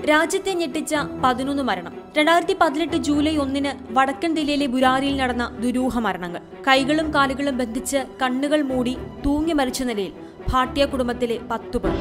രാജ്യത്തെ ഞെട്ടിച്ച പതിനൊന്ന് മരണം രണ്ടായിരത്തി പതിനെട്ട് ജൂലൈ ഒന്നിന് വടക്കൻ ദില്ലയിലെ ബുരാരിയിൽ നടന്ന ദുരൂഹ മരണങ്ങൾ കൈകളും കാലുകളും ബന്ധിച്ച് കണ്ണുകൾ മൂടി തൂങ്ങി മരിച്ച നിലയിൽ ഭാട്ടിയ കുടുംബത്തിലെ പത്തു പേർ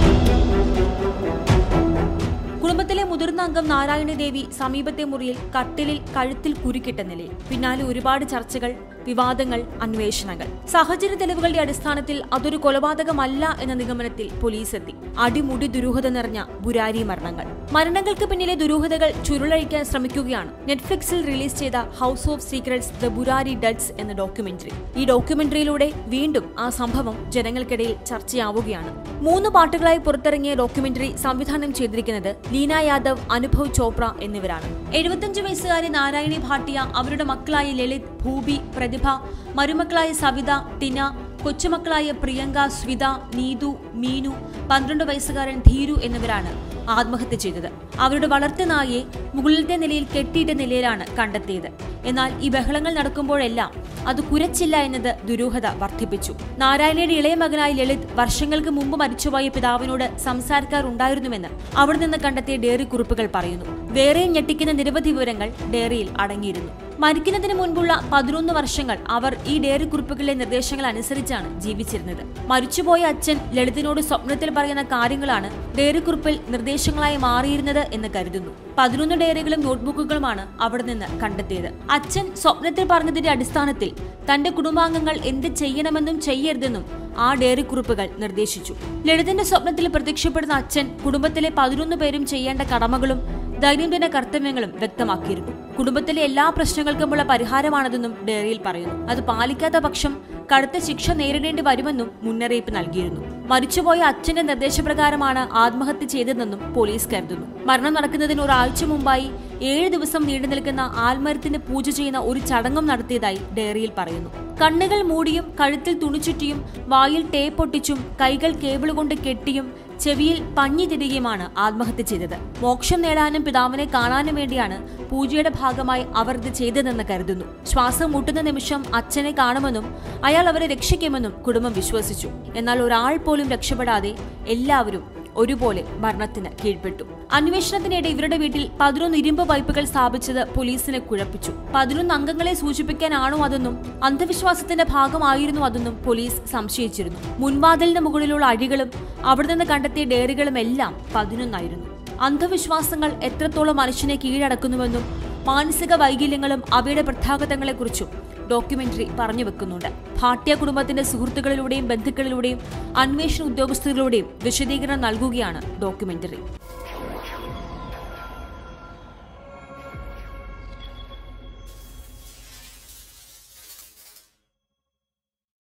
കുടുംബത്തിലെ മുതിർന്ന അംഗം നാരായണ ദേവി സമീപത്തെ മുറിയിൽ കട്ടിലിൽ കഴുത്തിൽ കുരുക്കിട്ട നിലയിൽ പിന്നാലെ ഒരുപാട് ചർച്ചകൾ വിവാദങ്ങൾ അന്വേഷണങ്ങൾ സാഹചര്യ തെളിവുകളുടെ അടിസ്ഥാനത്തിൽ അതൊരു കൊലപാതകമല്ല എന്ന നിഗമനത്തിൽ പോലീസ് എത്തി അടിമുടി ദുരൂഹത നിറഞ്ഞ ബുരാരി മരണങ്ങൾ മരണങ്ങൾക്ക് പിന്നിലെ ദുരൂഹതകൾ ചുരുളഴിക്കാൻ ശ്രമിക്കുകയാണ് നെറ്റ്ഫ്ലിക്സിൽ റിലീസ് ചെയ്ത house of secrets the Burari deaths എന്ന ഡോക്യുമെന്ററി ഈ ഡോക്യുമെന്ററിയിലൂടെ വീണ്ടും ആ സംഭവം ജനങ്ങൾക്കിടയിൽ ചർച്ചയാവുകയാണ് മൂന്ന് പാട്ടുകളായി പുറത്തിറങ്ങിയ ഡോക്യുമെന്ററി സംവിധാനം ചെയ്തിരിക്കുന്നത് ലീന യാദവ് അനുഭവ് ചോപ്ര എന്നിവരാണ് എഴുപത്തഞ്ച് വയസ്സുകാരി നാരായണി ഭാട്ടിയ അവരുടെ മക്കളായ ലളിത് ഭൂപി പ്രതിഭ മരുമക്കളായ സവിത ടിന കൊച്ചുമക്കളായ പ്രിയങ്ക സ്വിത നീതു മീനു പന്ത്രണ്ട് വയസ്സുകാരൻ ധീരു എന്നിവരാണ് ആത്മഹത്യ ചെയ്തത് അവരുടെ വളർത്തു നായയെ മുകളിലത്തെ നിലയിൽ കെട്ടിയിട്ട നിലയിലാണ് കണ്ടെത്തിയത് എന്നാൽ ഈ ബഹളങ്ങൾ നടക്കുമ്പോഴെല്ലാം അത് കുരച്ചില്ല എന്നത് ദുരൂഹത വർദ്ധിപ്പിച്ചു നാരായണയുടെ ഇളയ മകനായ ലളിത് വർഷങ്ങൾക്ക് മുമ്പ് മരിച്ചുപോയ പിതാവിനോട് സംസാരിക്കാറുണ്ടായിരുന്നുവെന്ന് അവിടെ നിന്ന് കണ്ടെത്തിയ ഡയറി കുറിപ്പുകൾ പറയുന്നു വേറെയും ഞെട്ടിക്കുന്ന നിരവധി വിവരങ്ങൾ ഡയറിയിൽ അടങ്ങിയിരുന്നു മരിക്കുന്നതിന് മുൻപുള്ള പതിനൊന്ന് വർഷങ്ങൾ അവർ ഈ ഡയറി കുറിപ്പുകളിലെ നിർദ്ദേശങ്ങൾ അനുസരിച്ചാണ് ജീവിച്ചിരുന്നത് മരിച്ചുപോയ അച്ഛൻ ലളിതിനോട് സ്വപ്നത്തിൽ പറയുന്ന കാര്യങ്ങളാണ് ഡയറി കുറിപ്പിൽ നിർദ്ദേശങ്ങളായി മാറിയിരുന്നത് എന്ന് കരുതുന്നു പതിനൊന്ന് ഡയറികളും നോട്ട്ബുക്കുകളുമാണ് അവിടെ നിന്ന് കണ്ടെത്തിയത് അച്ഛൻ സ്വപ്നത്തിൽ പറഞ്ഞതിന്റെ അടിസ്ഥാനത്തിൽ തന്റെ കുടുംബാംഗങ്ങൾ എന്ത് ചെയ്യണമെന്നും ചെയ്യരുതെന്നും ആ ഡയറി കുറിപ്പുകൾ നിർദ്ദേശിച്ചു ലളിതന്റെ സ്വപ്നത്തിൽ പ്രത്യക്ഷപ്പെടുന്ന അച്ഛൻ കുടുംബത്തിലെ പതിനൊന്ന് പേരും ചെയ്യേണ്ട കടമകളും ദൈനംദിന കർത്തവ്യങ്ങളും വ്യക്തമാക്കിയിരുന്നു കുടുംബത്തിലെ എല്ലാ പ്രശ്നങ്ങൾക്കുമുള്ള പരിഹാരമാണതെന്നും ഡയറിയിൽ പറയുന്നു അത് പാലിക്കാത്ത പക്ഷം കടുത്ത ശിക്ഷ നേരിടേണ്ടി വരുമെന്നും മുന്നറിയിപ്പ് നൽകിയിരുന്നു മരിച്ചുപോയ അച്ഛന്റെ നിർദ്ദേശപ്രകാരമാണ് ആത്മഹത്യ ചെയ്തതെന്നും പോലീസ് കരുതുന്നു മരണം നടക്കുന്നതിന് ഒരാഴ്ച മുമ്പായി ഏഴ് ദിവസം നീണ്ടു നിൽക്കുന്ന ആൽമരത്തിന് പൂജ ചെയ്യുന്ന ഒരു ചടങ്ങും നടത്തിയതായി ഡയറിയിൽ പറയുന്നു കണ്ണുകൾ മൂടിയും കഴുത്തിൽ തുണിച്ചുറ്റിയും വായിൽ ടേപ്പൊട്ടിച്ചും കൈകൾ കേബിൾ കൊണ്ട് കെട്ടിയും ചെവിയിൽ പഞ്ഞി തിരികെയുമാണ് ആത്മഹത്യ ചെയ്തത് മോക്ഷം നേടാനും പിതാവിനെ കാണാനും വേണ്ടിയാണ് പൂജയുടെ ഭാഗമായി അവർ ഇത് ചെയ്തതെന്ന് കരുതുന്നു ശ്വാസം മുട്ടുന്ന നിമിഷം അച്ഛനെ കാണുമെന്നും അയാൾ അവരെ രക്ഷിക്കുമെന്നും കുടുംബം വിശ്വസിച്ചു എന്നാൽ ഒരാൾ പോലും രക്ഷപ്പെടാതെ എല്ലാവരും ഒരുപോലെ മരണത്തിന് കീഴ്പ്പെട്ടു അന്വേഷണത്തിനിടെ ഇവരുടെ വീട്ടിൽ പതിനൊന്ന് ഇരുമ്പ് പൈപ്പുകൾ സ്ഥാപിച്ചത് പോലീസിനെ കുഴപ്പിച്ചു പതിനൊന്ന് അംഗങ്ങളെ സൂചിപ്പിക്കാനാണോ അതെന്നും അന്ധവിശ്വാസത്തിന്റെ ഭാഗമായിരുന്നു അതെന്നും പോലീസ് സംശയിച്ചിരുന്നു മുൻവാതിലിന് മുകളിലുള്ള അഴികളും അവിടെ നിന്ന് കണ്ടെത്തിയ ഡയറികളും എല്ലാം പതിനൊന്നായിരുന്നു അന്ധവിശ്വാസങ്ങൾ എത്രത്തോളം മനുഷ്യനെ കീഴടക്കുന്നുവെന്നും മാനസിക വൈകല്യങ്ങളും അവയുടെ പ്രത്യാഘാതങ്ങളെക്കുറിച്ചും ഡോക്യുമെന്ററി പറഞ്ഞു വെക്കുന്നുണ്ട് ഭാട്ടിയ കുടുംബത്തിന്റെ സുഹൃത്തുക്കളിലൂടെയും ബന്ധുക്കളിലൂടെയും അന്വേഷണ ഉദ്യോഗസ്ഥരിലൂടെയും വിശദീകരണം നൽകുകയാണ് ഡോക്യുമെന്ററി